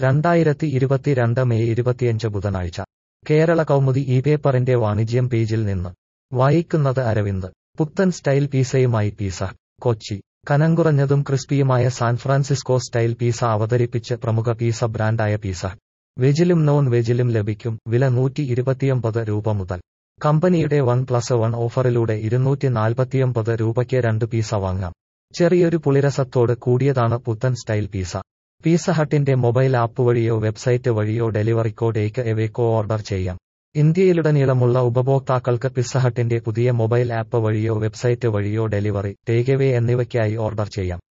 രണ്ടായിരത്തി ഇരുപത്തിരണ്ട് മെയ് ഇരുപത്തിയഞ്ച് ബുധനാഴ്ച കേരള കൗമുദി ഈ പേപ്പറിന്റെ വാണിജ്യം പേജിൽ നിന്ന് വായിക്കുന്നത് അരവിന്ദ് പുത്തൻ സ്റ്റൈൽ പീസയുമായി പീസ കൊച്ചി കനംകുറഞ്ഞതും ക്രിസ്പിയുമായ സാൻ ഫ്രാൻസിസ്കോ സ്റ്റൈൽ പീസ അവതരിപ്പിച്ച് പ്രമുഖ പീസ ബ്രാൻഡായ പീസ വെജിലും നോൺ വെജിലും ലഭിക്കും വില നൂറ്റി ഇരുപത്തിയൊമ്പത് രൂപ മുതൽ കമ്പനിയുടെ വൺ പ്ലസ് വൺ ഓഫറിലൂടെ ഇരുന്നൂറ്റി നാൽപ്പത്തിയൊമ്പത് രൂപയ്ക്ക് രണ്ട് പീസ വാങ്ങാം ചെറിയൊരു പുളിരസത്തോട് കൂടിയതാണ് പുത്തൻ സ്റ്റൈൽ പീസ പീസ ഹട്ടിന്റെ മൊബൈൽ ആപ്പ് വഴിയോ വെബ്സൈറ്റ് വഴിയോ ഡെലിവറിക്കോ ടേക്ക് എവേക്കോ ഓർഡർ ചെയ്യാം ഇന്ത്യയിലുടനീളമുള്ള ഉപഭോക്താക്കൾക്ക് പിസ്സ ഹട്ടിന്റെ പുതിയ മൊബൈൽ ആപ്പ് വഴിയോ വെബ്സൈറ്റ് വഴിയോ ഡെലിവറി ടേക്ക് എവേ എന്നിവയ്ക്കായി ഓർഡർ ചെയ്യാം